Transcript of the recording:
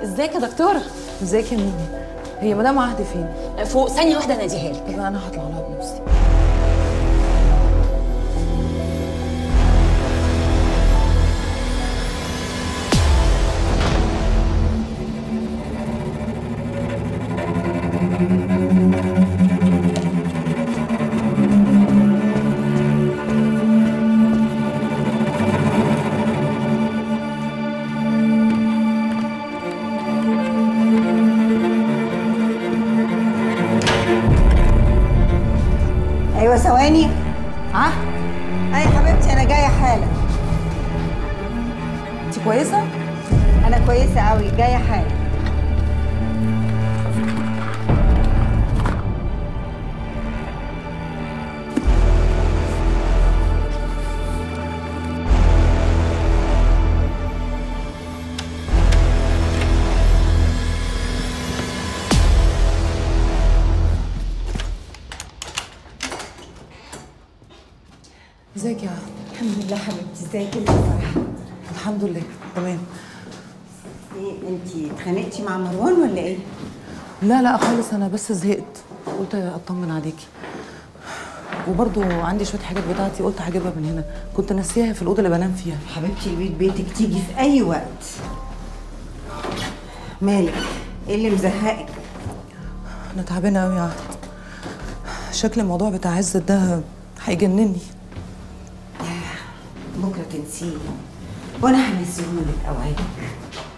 ازيك يا دكتوره ازيك يا ميمي هي مدام عهد فين فوق ثانيه واحده ناديها لك طب انا هطلع لها بنفسي ايوه ثواني اه اي حبيبتي انا جايه حالا انت كويسه انا كويسه قوي جايه حالا ازيك يا عهد الحمد لله حبيبتي ازيك انت فرح الحمد لله تمام ايه انت اتخانقتي مع مروان ولا ايه لا لا خالص انا بس زهقت قلت اطمن عليكي وبرضو عندي شويه حاجات بتاعتي قلت هجيبها من هنا كنت ناسيها في الاوضه اللي بنام فيها حبيبتي البيت بيتك تيجي في اي وقت مالك ايه اللي مزهقك انا تعبانه قوي يا عهد شكل الموضوع بتاع عزت ده هيجنني بكره تنسيه وانا هنسيهولك اوعدك